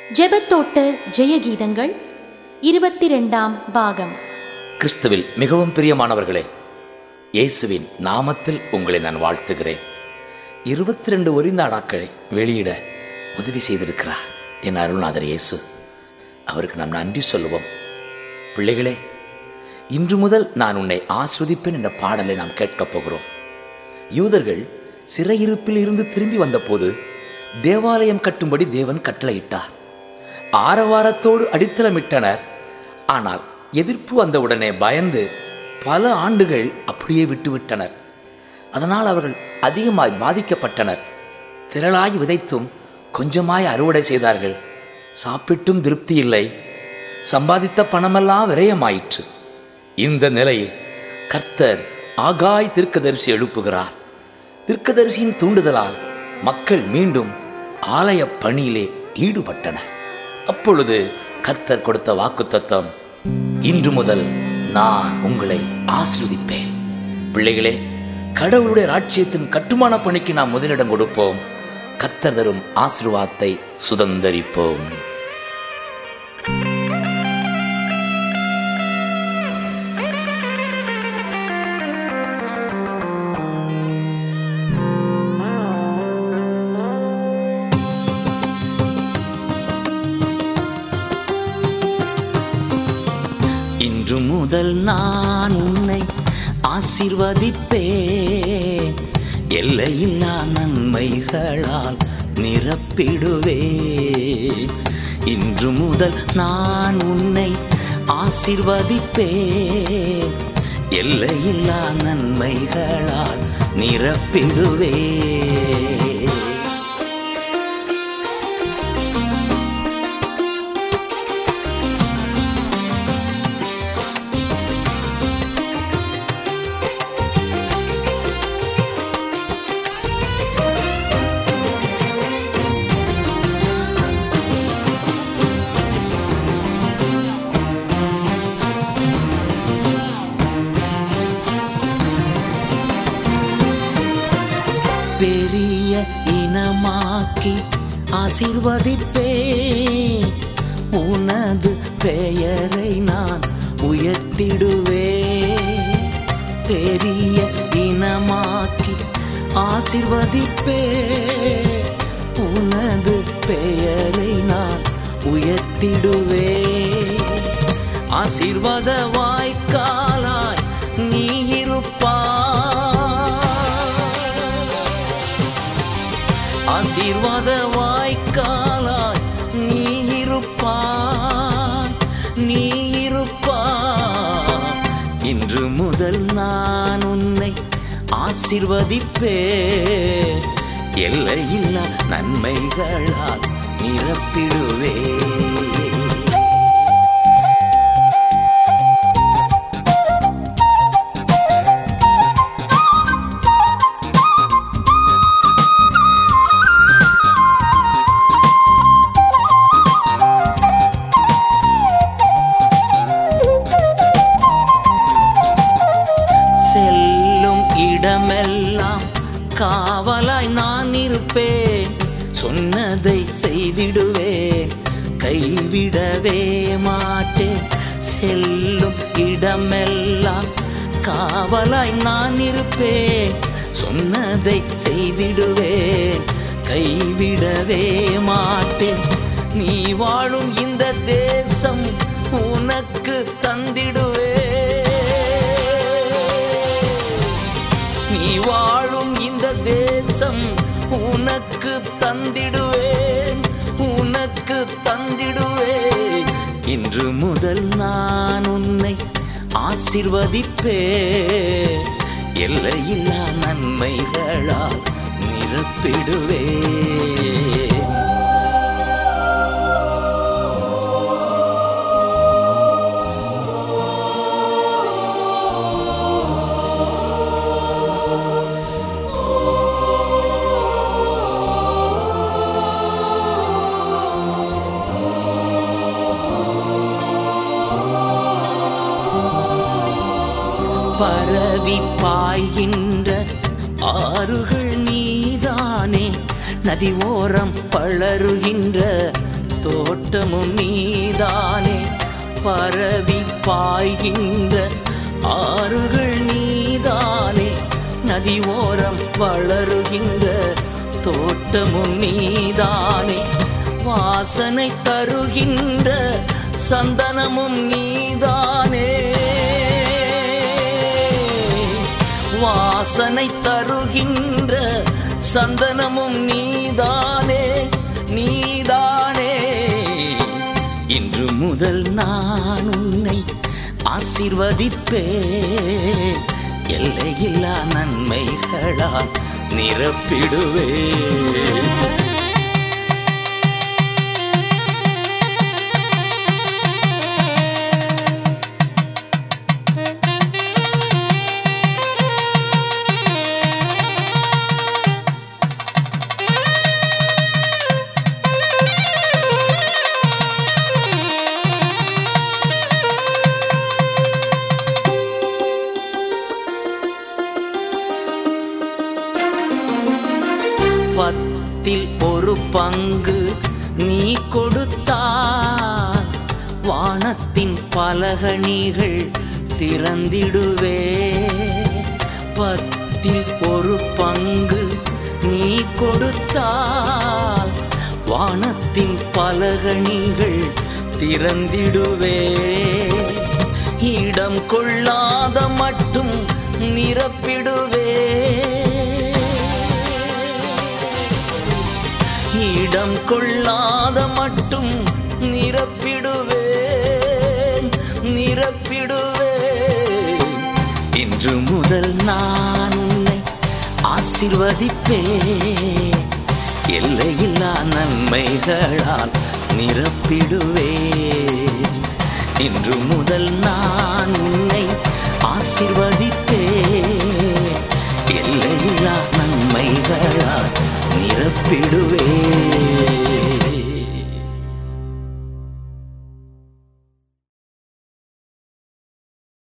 ஜெபத்தோட்ட ஜெயகீதங்கள் இருபத்தி ரெண்டாம் பாகம் கிறிஸ்துவில் மிகவும் பிரியமானவர்களே இயேசுவின் நாமத்தில் உங்களை நான் வாழ்த்துகிறேன் இருபத்தி ரெண்டு ஒரிந்தாடாக்களை வெளியிட உதவி செய்திருக்கிறார் என் அருள்நாதர் இயேசு அவருக்கு நாம் நன்றி சொல்லுவோம் பிள்ளைகளே இன்று முதல் நான் உன்னை ஆஸ்வதிப்பேன் என்ற பாடலை நாம் கேட்கப் போகிறோம் யூதர்கள் சிறையிருப்பில் இருந்து திரும்பி வந்தபோது தேவாலயம் கட்டும்படி தேவன் கட்டளையிட்டார் ஆரவாரத்தோடு அடித்தளமிட்டனர் ஆனால் எதிர்ப்பு வந்தவுடனே பயந்து பல ஆண்டுகள் அப்படியே விட்டுவிட்டனர் அதனால் அவர்கள் அதிகமாய் பாதிக்கப்பட்டனர் திரளாய் விதைத்தும் கொஞ்சமாய் அறுவடை செய்தார்கள் சாப்பிட்டும் திருப்தி இல்லை சம்பாதித்த பணமெல்லாம் விரயமாயிற்று இந்த நிலையில் கர்த்தர் ஆகாய் தீர்க்கதரிசி எழுப்புகிறார் தீர்க்கதரிசியின் தூண்டுதலால் மக்கள் மீண்டும் ஆலய பணியிலே ஈடுபட்டனர் அப்பொழுது கர்த்தர் கொடுத்த வாக்குத்தத்தம் இன்று முதல் நான் உங்களை ஆசிர்வதிப்பேன் பிள்ளைகளே கடவுளுடைய ராட்சியத்தின் கட்டுமான பணிக்கு நாம் முதலிடம் கொடுப்போம் கர்த்தர் தரும் ஆசீர்வாதத்தை சுதந்தரிப்போம் இன்று முதல் நான் உன்னை ஆசிர்வதிப்பேன் எல்லையில்லா நன்மைகளால் நிரப்பிடுவேன் இன்று முதல் நான் உன்னை ஆசிர்வதிப்பேன் எல்லையில்லா நன்மைகளால் நிரப்பிடுவேன் பெரிய இனமாக்கி ஆசிர்வதிப்பே உனது பெயரை நான் உயர்த்திடுவே பெரிய இனமாக்கி ஆசிர்வதிப்பே உனது பெயரை நான் உயர்த்திடுவே ஆசீர்வாத வாய்க்காலாய் நீ இருப்பாய் ஆசீர்வாத வாய்க்காலாய் நீ இருப்பாய் நீ இருப்பாய் இன்று முதல் நான் உன்னை ஆசிர்வதிப்பே எல்லையில்லா நன்மைகளால் நிரப்பிடுவே செல்லும் இடமெல்லாம் காவலாய் நான் இருப்பேன் சொன்னதை செய்திடுவேன் கைவிடவே மாட்டேன் செல்லும் இடமெல்லாம் காவலாய் நான் இருப்பேன் சொன்னதை செய்திடுவேன் கைவிடவே மாட்டேன் நீ வாழும் இந்த தேசம் உனக்கு தந்திடுவே நீ வாழும் இந்த தேசம் உனக்கு தந்திடுவேன் உனக்கு தந்திடுவேன் இன்று முதல் நான் உன்னை ஆசிர்வதிப்பே எல்லையில்லா நன்மைகளால் நிரப்பிடுவேன் பரவி பாய்கின்ற ஆறுகள் நீதானே நதி ஓரம் பளருகின்ற தோட்ட தோட்டமும் நீதானே பரவி பாய்கின்ற ஆறுகள் நீதானே நதி ஓரம் வளருகின்ற தோட்டமும் நீதானே வாசனை தருகின்ற சந்தனமும் நீதானே வாசனை தருகின்ற சந்தனமும் நீதானே நீதானே இன்று முதல் நான் உன்னை ஆசிர்வதிப்பேன் எல்லையில்லா நன்மைகளால் நிரப்பிடுவேன் பத்தில் ஒரு பங்கு நீ கொடுத்தால் வானத்தின் பலகணிகள் திறந்திடுவே பத்தில் ஒரு பங்கு நீ கொடுத்தால் வானத்தின் பலகணிகள் திறந்திடுவே இடம் கொள்ளாத மட்டும் நிரப்பிடுவே இடம் கொள்ளாத மட்டும் நிரப்பிடுவேன் நிரப்பிடுவேன் இன்று முதல் நான் உன்னை ஆசிர்வதிப்பேன் எல்லையில்லா நன்மைகளால் நிரப்பிடுவேன் இன்று முதல் நான் உன்னை ஆசிர்வதிப்பேன் எல்லையில்லா நன்மைகளால் நிரப்பிடுவேன்